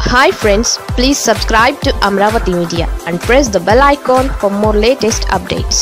hi friends please subscribe to Amaravati media and press the bell icon for more latest updates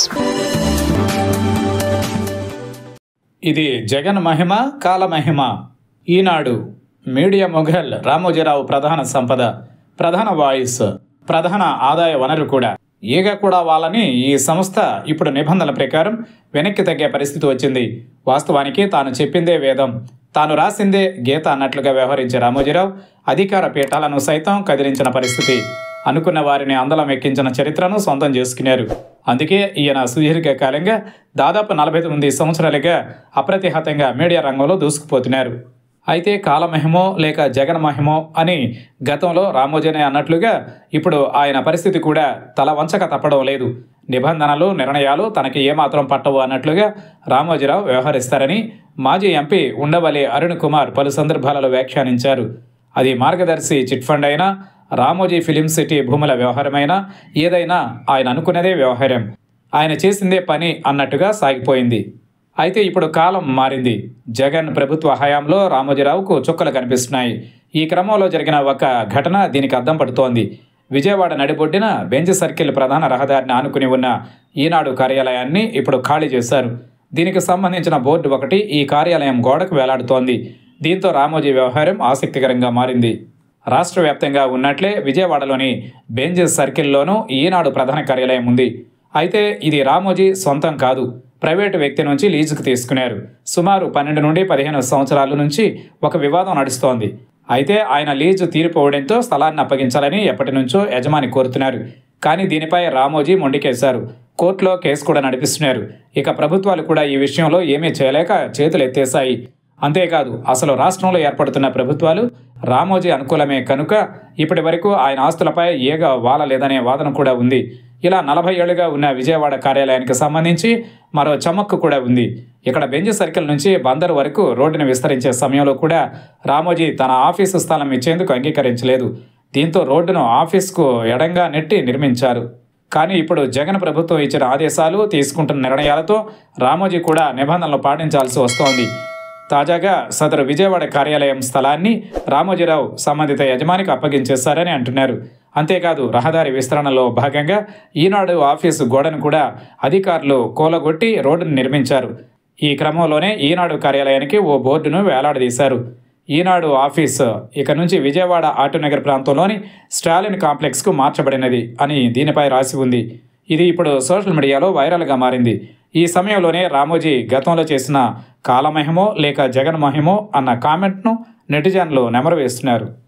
ఇది జగన్ మహిమ కాలమహిమ Eenadu media mogul Ramoji Rao ప్రధాన సంపద ప్రధాన వాయిస్ ప్రధాన ఆదాయ వనరు కూడా ఈగ కూడా వాళ్ళని ఈ సంస్థ ఇప్పుడు నిబంధనల ప్రకారం వెనక్కి తగ్గే పరిస్థితి వచ్చింది వాస్తవానికి తాను చెప్పిందే వేదం తాను రాసిందే గీత అన్నట్లుగా వ్యవహరించే రామోజీరావు అధికార పీఠాలను సైతం కదిలించిన పరిస్థితి అనుకున్న వారిని అందలం ఎక్కించిన చరిత్రను సొంతం చేసుకున్నారు అందుకే ఈయన సుదీర్ఘకాలంగా దాదాపు నలభై తొమ్మిది సంవత్సరాలుగా అప్రతిహతంగా మీడియా రంగంలో దూసుకుపోతున్నారు అయితే కాలమహిమో లేక జగన్ మహిమో అని గతంలో రామోజీనే అన్నట్లుగా ఇప్పుడు ఆయన పరిస్థితి కూడా తల వంచక తప్పడం లేదు నిబంధనలు నిర్ణయాలు తనకి ఏమాత్రం పట్టవు అన్నట్లుగా రామోజీరావు వ్యవహరిస్తారని మాజీ ఎంపీ ఉండవల్లి అరుణ్ కుమార్ పలు సందర్భాలలో వ్యాఖ్యానించారు అది మార్గదర్శి చిట్ ఫండ్ అయినా రామోజీ ఫిలిం సిటీ భూముల వ్యవహారమైనా ఏదైనా ఆయన అనుకున్నదే వ్యవహారం ఆయన చేసిందే పని అన్నట్టుగా సాగిపోయింది అయితే ఇప్పుడు కాలం మారింది జగన్ ప్రభుత్వ హయాంలో రామోజీరావుకు చుక్కలు కనిపిస్తున్నాయి ఈ క్రమంలో జరిగిన ఒక ఘటన దీనికి అద్దం పడుతోంది విజయవాడ నడిబొడ్డిన బెంచ్ సర్కిల్ ప్రధాన రహదారిని ఆనుకుని ఉన్న ఈనాడు కార్యాలయాన్ని ఇప్పుడు ఖాళీ చేశారు దీనికి సంబంధించిన బోర్డు ఒకటి ఈ కార్యాలయం గోడకు వేలాడుతోంది దీంతో రామోజీ వ్యవహారం ఆసక్తికరంగా మారింది రాష్ట్ర వ్యాప్తంగా ఉన్నట్లే విజయవాడలోని బెంజ్ సర్కిల్లోనూ ఈనాడు ప్రధాన కార్యాలయం ఉంది అయితే ఇది రామోజీ సొంతం కాదు ప్రైవేటు వ్యక్తి నుంచి లీజుకు తీసుకున్నారు సుమారు పన్నెండు నుండి పదిహేను సంవత్సరాల నుంచి ఒక వివాదం నడుస్తోంది అయితే ఆయన లీజు తీరిపోవడంతో స్థలాన్ని అప్పగించాలని ఎప్పటి నుంచో యజమాని కోరుతున్నారు కానీ దీనిపై రామోజీ మొండికేశారు కోర్టులో కేసు కూడా నడిపిస్తున్నారు ఇక ప్రభుత్వాలు కూడా ఈ విషయంలో ఏమీ చేయలేక చేతులు ఎత్తేశాయి అంతేకాదు అసలు రాష్ట్రంలో ఏర్పడుతున్న ప్రభుత్వాలు రామోజీ అనుకూలమే కనుక ఇప్పటి వరకు ఆయన ఆస్తులపై ఏగ వాలలేదనే వాదన కూడా ఉంది ఇలా నలభై ఏళ్లుగా ఉన్న విజయవాడ కార్యాలయానికి సంబంధించి మరో చమక్కు కూడా ఉంది ఇక్కడ బెంజ్ సర్కిల్ నుంచి బందరు వరకు రోడ్డును విస్తరించే సమయంలో కూడా రామోజీ తన ఆఫీసు స్థలం ఇచ్చేందుకు అంగీకరించలేదు దీంతో రోడ్డును ఆఫీస్కు ఎడంగా నెట్టి నిర్మించారు కానీ ఇప్పుడు జగన్ ప్రభుత్వం ఇచ్చిన ఆదేశాలు తీసుకుంటున్న నిర్ణయాలతో రామోజీ కూడా నిబంధనలు పాటించాల్సి వస్తోంది తాజాగా సదరు విజయవాడ కార్యాలయం స్థలాన్ని రామోజీరావు సంబంధిత యజమానికి అప్పగించేశారని అంటున్నారు అంతేకాదు రహదారి విస్తరణలో భాగంగా ఈనాడు ఆఫీసు గోడను కూడా అధికారులు కూలగొట్టి రోడ్డును నిర్మించారు ఈ క్రమంలోనే ఈనాడు కార్యాలయానికి ఓ బోర్డును వేలాడదీశారు ఈనాడు ఆఫీస్ ఇక నుంచి విజయవాడ ఆటోనగర్ ప్రాంతంలోని స్టాలిన్ కాంప్లెక్స్కు మార్చబడినది అని దీనిపై రాసి ఉంది ఇది ఇప్పుడు సోషల్ మీడియాలో వైరల్గా మారింది ఈ సమయంలోనే రామోజీ గతంలో చేసిన కాలమహిమో లేక జగన్ మహిమో అన్న కామెంట్ను నెటిజన్లు నెమరు వేస్తున్నారు